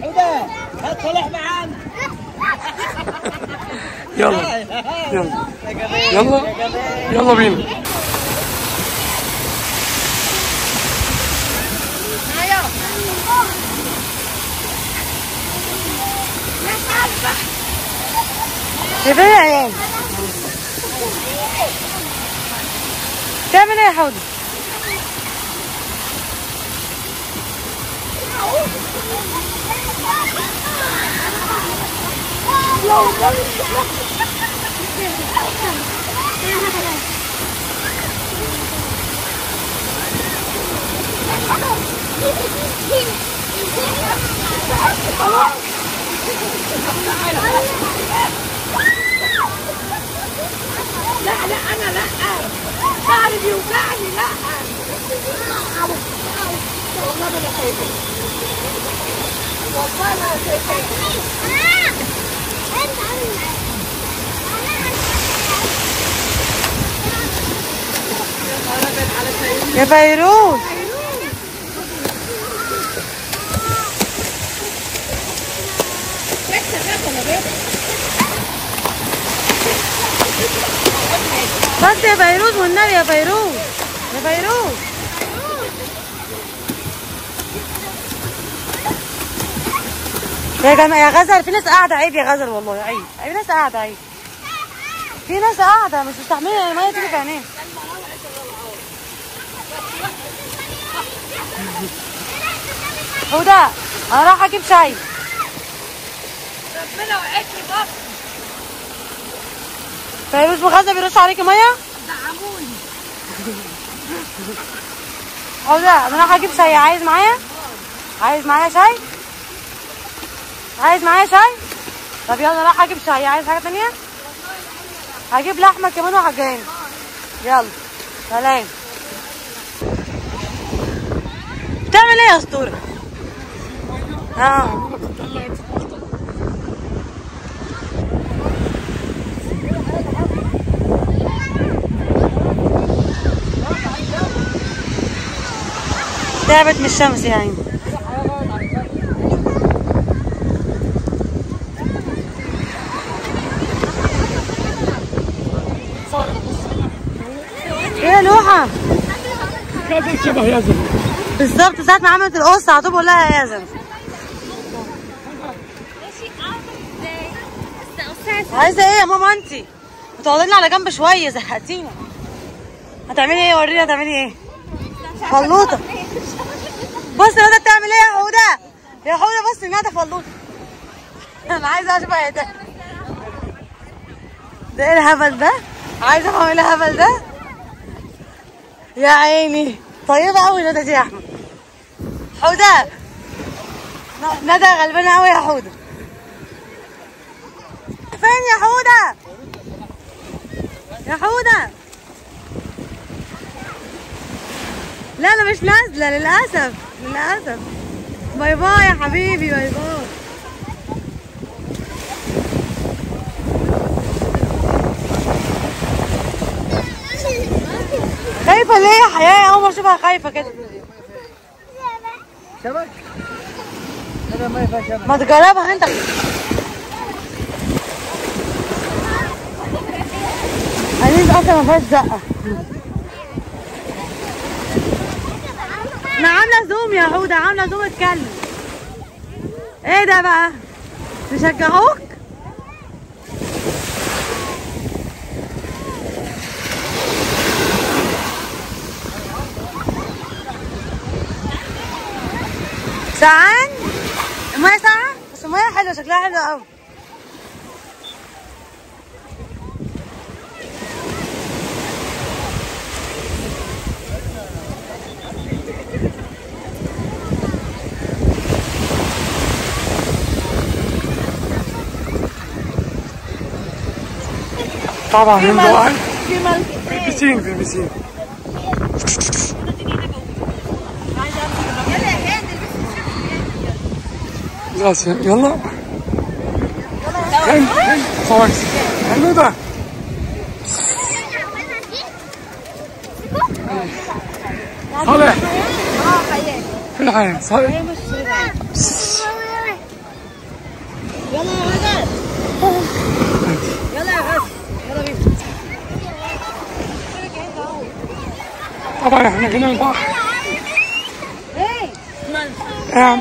حوده هات صلاح معانا يلا يلا يلا يلا بينا يا فين يا عيال تعمل ايه يا حوده لا لا انا لا شعري بيوجعني لا والله ما انا خايفه والله ما انا خايفه يا فيروز بس يا فيروز والنبي يا فيروز يا فيروز يا جماعة يا غزل في ناس قاعدة عيب يا غزل والله عيب في ناس قاعدة عيب في ناس قاعدة مش مستحملة المية تيجي في عينيها هدى انا رايحة اجيب شاي ربنا وقعتني بطن فيروز وغزل بيرش عليكي مية دعموني هدى انا رايحة اجيب شاي عايز معايا عايز معايا شاي عايز معايا شاي طب يلا رايحة اجيب شاي عايز حاجة تانية هجيب لحمة كمان وحاجين يلا سلام بتعمل ايه يا اسطورة اه تعبت من الشمس يعني ايه يا لوحة كده شبه يزن بالظبط ساعة ما عملت القصة على طول بقول لها يا زن عايزة ايه يا ماما انتي؟ بتقعدي لنا على جنب شوية زهقتينا هتعملي ايه وريني هتعملي ايه؟ فلوطة بص ندى بتعمل ايه يا حودة؟ يا حودة بص ندى فلوطة انا عايزة اشوف ايه ده ده ايه الهبل ده؟ عايزة افهم ايه الهبل ده؟ يا عيني طيبة قوي ندى دي يا احمد حودة ن- ندى غلبانة قوي يا حودة فين يا حودة؟ يا حودة لا انا مش نازلة للأسف للأسف باي باي يا حبيبي باي باي خايفة ليه يا حياة أول مرة أشوفها خايفة كده شبك هذا ما ينفع شبك ما تجربها أنت عايزين أصلا ما فيهاش زقة أنا عاملة زوم يا هدى عاملة زوم اتكلم إيه ده بقى؟ نشجعوك؟ ساعان المية ساعة بس المية حلوة شكلها حلو قوي طبعا في من ملك جوعان في ملك في البسين في البسين خلاص يلا فين فين خلاص حلو صالح اه خيال في العين صالح يلا يا غزل يلا يا غزل يلا بينا طبعا احنا هنا البحر ايه يا عم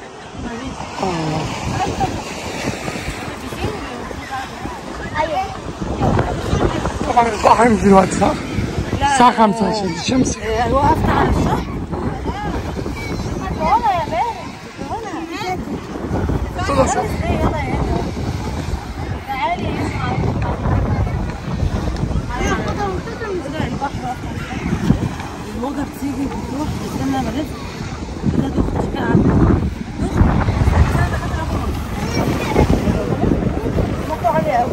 طبعا البحر مش دلوقتي صح؟ الساعة 5 عشان الشمس إيه، وقفت على الشط خلاص الموجة بتيجي بتروح تستنى ما تنزل كده تخرج كده عارفة موجة عالية أوي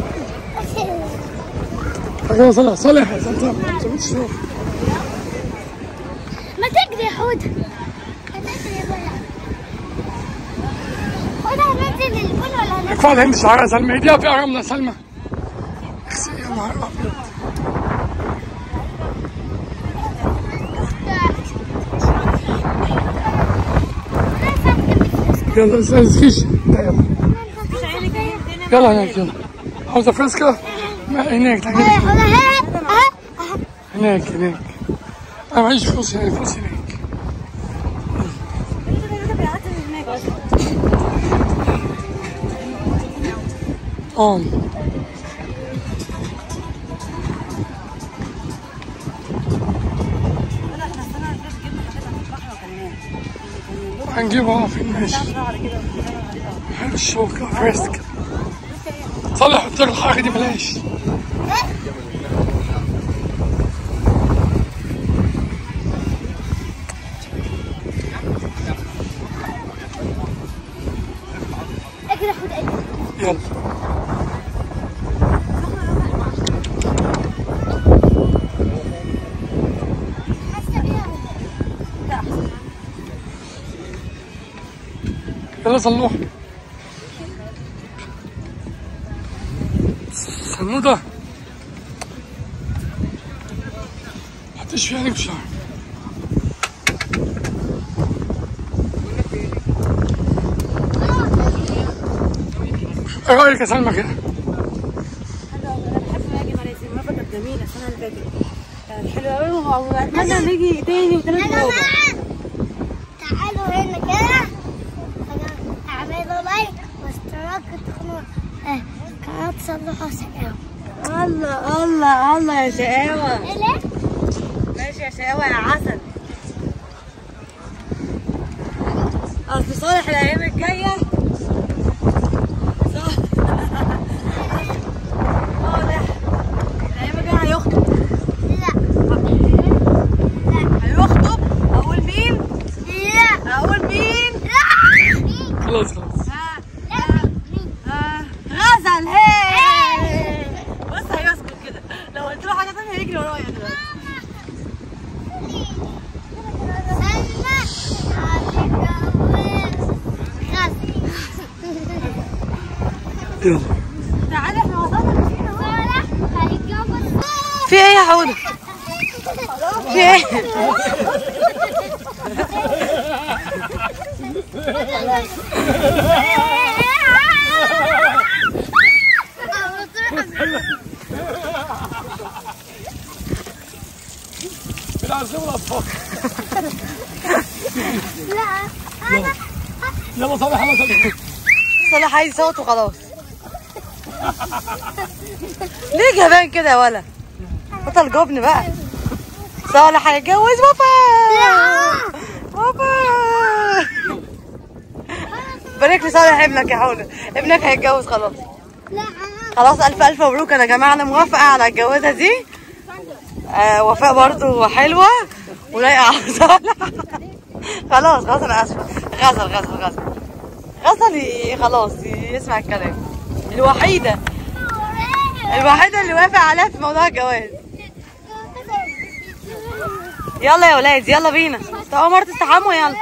خلاص صالح صالح يا سلطان ما تشوف ما تجري يا حودة ما تجري يا بلا حودة هننزل البول ولا هننزل ارفع الهند شعرها سلمى ايديها في رملة سلمى اخسي يا نهار ابيض يلا استاذ فيش يلا يلا هناك يلا عاوزة فريسكا ما هناك تعالي حودة ها ها هناك هناك انا معيش فلوس هنا فلوس هناك اه هنجيبها في الماشي الشوكة فريسكا صالح حط لك الحاجة دي بلاش اجري يا حودة اجري يلا حاسة بيها يلا صلوح صنودة حطيش فيها عليك بشعر ايه رايك يا سلمى كده؟ بحب اجي مراسي المرة كانت جميلة السنة اللي فاتت كانت حلوة أوي وأتمنى نيجي تاني وتالت انا ورابع معاك تعالوا هنا كده اعملوا لايك واشتراك ادخلوا آه، قناة صلحوا سلام الله الله الله يا شقاوة ايه ليه؟ ماشي يا شقاوة يا عسل أصل صالح الأيام الجاية صالح صالح الأيام الجاية هيخطب لا هيخطب أقول مين؟ لا أقول مين؟ خلاص خلاص ها ها غزل هي بص هيسكت كده لو قلت له حاجة تانية هيجري ورايا دلوقتي يلا تعالى احنا وصلنا في ايه يا حودة؟ في ايه؟ بنعذب الاطفال لا انا يلا صالح يلا صالح صلاح عايز صوت وخلاص ليه جبان كده يا ولا بطل جبن بقى صالح هيتجوز بابا بابا بارك لي صالح ابنك يا حوده ابنك هيتجوز خلاص لا انا خلاص الف الف مبروك يا جماعه انا موافقه على الجوازه دي آه وفاء برضو حلوه ولايقه على صالح خلاص خلاص انا اسفه غزل غزل غزل غزل ي- خلاص يسمع الكلام الوحيده الوحيده اللي وافق عليها في موضوع الجواز يلا يا ولاد يلا بينا طب مرة تستحموا يلا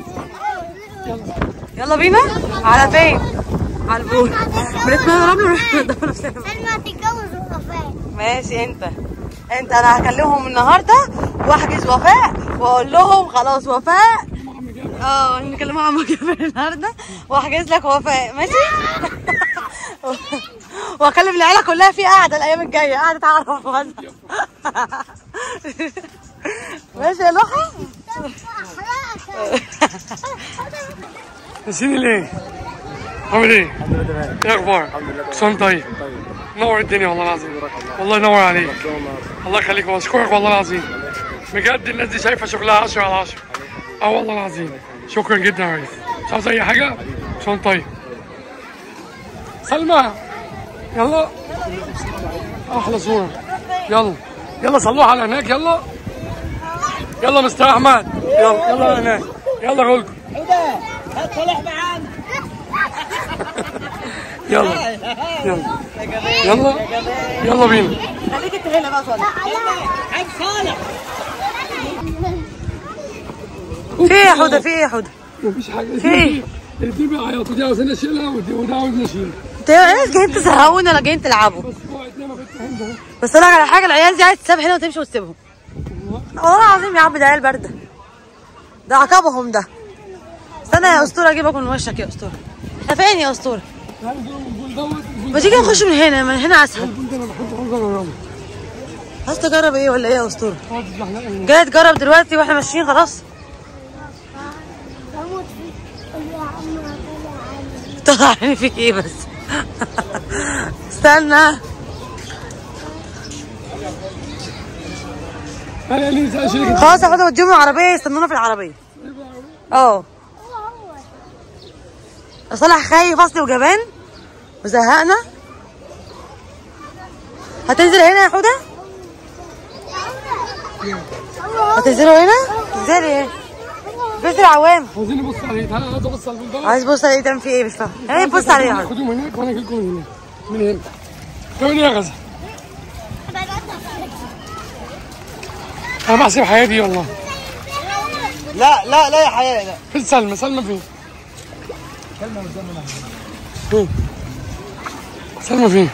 يلا بينا على فين على البول بنتمنى ربنا نروح ندور نفسنا سلمى هتتجوز ووفاء ماشي انت انت انا هكلمهم النهارده واحجز وفاء واقول لهم خلاص وفاء اه نكلمها عم جابر النهارده واحجز لك وفاء ماشي واكلم العيله كلها في قاعده الايام الجايه قاعده تعرف بس ماشي يا لوحه نسيني ليه؟ عامل ايه؟ ايه اخبارك؟ شلون طيب؟ نور الدنيا والله العظيم والله ينور عليك الله يخليك واشكرك والله العظيم بجد الناس دي شايفه شغلها 10 على 10 اه والله العظيم شكرا جدا يا ريس مش عاوز اي حاجه شلون طيب سلمى يلا احلى صوره يلا يلا صلوها على هناك يلا يلا مستر احمد يلا يلا هناك يلا غلكم حوده هات صالح معانا يلا يلا يلا يلا بينا خليك انت هنا بقى صالح عم صالح في ايه يا حوده في ايه يا حوده مفيش حاجه في ايه؟ دي بيعيطوا دي عاوزين اشيلها ودي وده عاوز نشيلها انتوا ناس جايين تزهقونا ولا جايين تلعبوا بس هو اتنين بنت هند بس اقول لك على حاجه العيال دي عايز تساب هنا وتمشي وتسيبهم والله العظيم يا عم ده عيال بارده ده عقابهم ده استنى يا اسطوره اجيبك من وشك يا اسطوره احنا فين يا اسطوره البول دوت البول ما تيجي نخش من هنا من هنا اسهل البول ده انا بحبه عاوز اجربه عايز تجرب ايه ولا ايه يا اسطوره عاوز الزحلقه جاي تجرب دلوقتي واحنا ماشيين خلاص بموت فيك قول يا عم طلع طلع عيني فيك ايه بس استنى انا ليه اشيلك خلاص يا حوده وديهم العربيه يستنونا في العربيه اه صالح خايف اصلي وجبان وزهقنا هتنزل هنا يا حوده هتنزلوا هنا تنزلي ايه بس العوام عاوزين نبص عليه تعالى عاوز ابص على البول دوت عايز بص عليه تعمل فيه ايه مش فاهم ايه بص عليه يا حوده خدوهم هناك وانا اجي لكم من هناك من هنا تعمل ايه يا غزه؟ انا بحسب حياتي والله لا لا لا يا حياة لا فين سلمى سلمى فين؟ فين؟ سلمى فين؟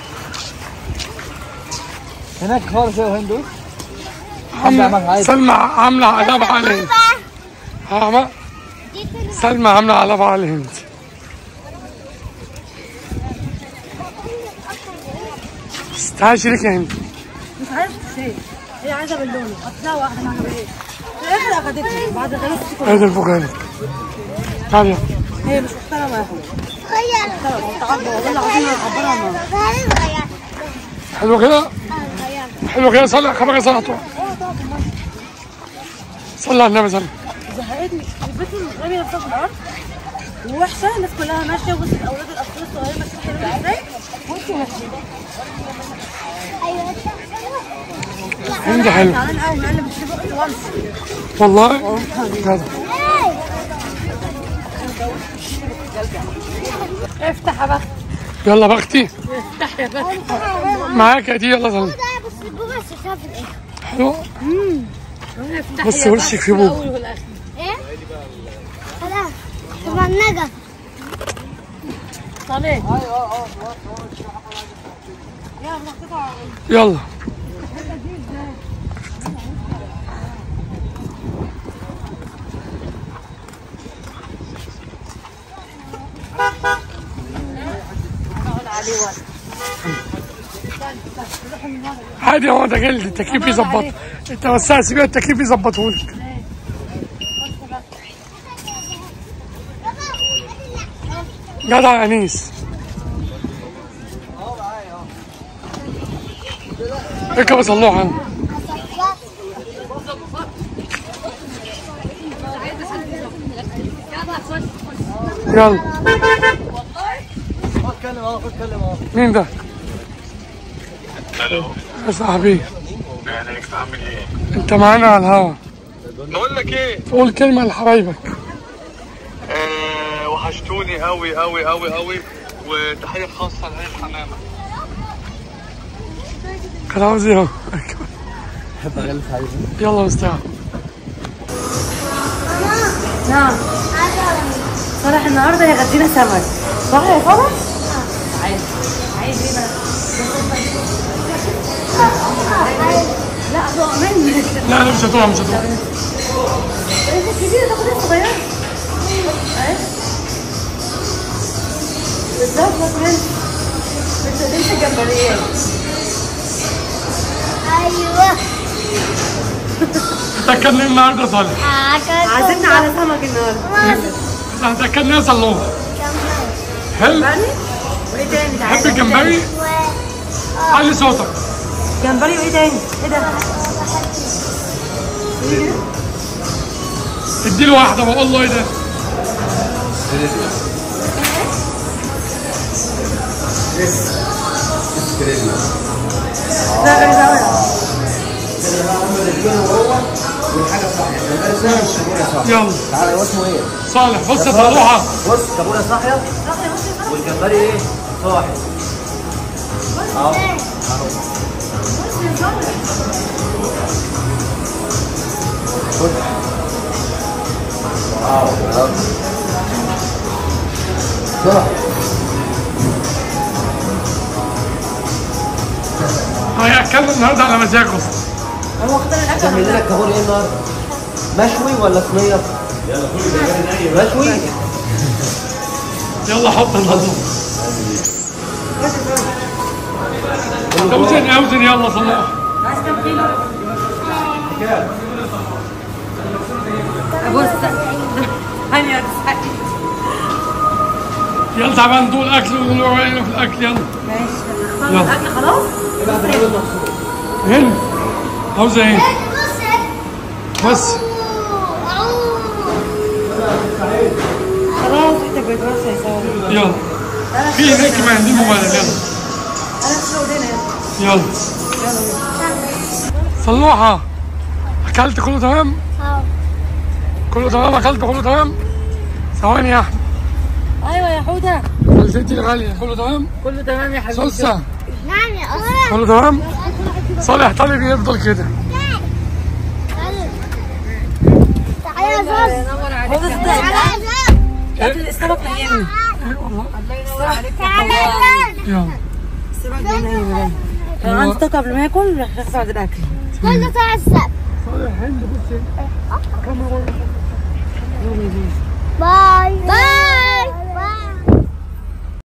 هناك خالص يا هندو عاملة سلمى عاملة علامة على الهند عامة سلمى عاملة علامة على الهند بس تعالي شريك يا هند مش عارف ايه هي عايزه باللون هتلاقي واحده معاها بايه في الاخر اخدتني بعد خلاص هذا الفوق تعالي يلا. هي مش محترمه يا حوده غير والله العظيم هعبرها ما غير حلو كده غير حلو كده صلي خبرك صلي طول صلي على النبي صلي زهقتني البيت رامي نفسها في الارض ووحشه الناس كلها ماشيه وبص الاولاد الاطفال الصغيرين ماشيين حلوين ازاي وانتوا ماشيين ايوه هند حلو زعلان قوي قال لي مش هبقى وامشي والله جدع. افتح يا بخت يلا بختي افتح يا بخت معاك يا دي يلا صلي ده بس الجمعة شافها في الاخر حلو افتح بص يا وشك بخت في بوك. الأول والآخر. ايه؟ خلاص طبعا نجا صليت يلا عادي هو ده جلد التكييف يظبط انت وسع سيبها التكييف يظبطه لك جدع يا انيس اركب صلوها عنه يلا خد كلم اهو خد كلم اهو مين ده؟ يا صاحبي عليك عامل ايه؟ انت معانا على الهوا بقول لك ايه؟ قول كلمة لحبايبك آه وحشتوني قوي قوي قوي قوي وتحيه خاصه لعين حمامه كان عاوز ايه هو؟ بحب اغلس حبيبي يلا مستعد نعم صالح النهارده هيغدينا سمك صح يا صالح؟ عايز عايز ايه بقى؟ لا ضوء مني لا لا مش هتقع مش هتقع انت كبيره تاخد ايه صغيره؟ ايه؟ بالظبط يا كمان ايوه تاكلني النهارده صالح عازمنا على سمك النهارده هتاكلني يا صلوح حلو وايه تاني تحب الجمبري علي صوتك جمبري وايه تاني ايه ده اديله واحده بقول له ايه ده لا غير ده يلا تعالى هو اسمه ايه؟ صالح بص يا صلوحه بص كابوله صاحيه والجمبري ايه؟ صاحي اهو واو واو. صاحي هياكلنا النهارده على مزاجه هو اختار الاكل تعمل لنا الكابوري ايه النهارده؟ مشوي ولا صينيه؟ مشوي يلا حط الموضوع اوزن اوزن يلا صلوح عايز كام كيلو؟ بص هاني يلا تعبان دول اكل ودول وراينا في الاكل يلا ماشي يلا. الاكل خلاص هند عاوزه ايه بس خلاص انت بتبص يا ساره يلا في هناك منديل مبلل يلا انا في ايدينا يلا صلوحة أكلت كله تمام؟ كله تمام أكلت كله تمام؟ ثواني يا أحمد ايوه يا حوده والدتي الغالية كله تمام؟ كله تمام يا حبيبي سوسة نعم يا أخي كله تمام؟ صالح طالب يفضل كده تعالى يا زوز حوده صدق تعالى يا زوز اكل السمك نيمني تعالى يا زوز يلا السمك ده نيمني كان عندي طاقه قبل ما اكل رحت بعد الاكل كله تعسف صالح هند بصي باي باي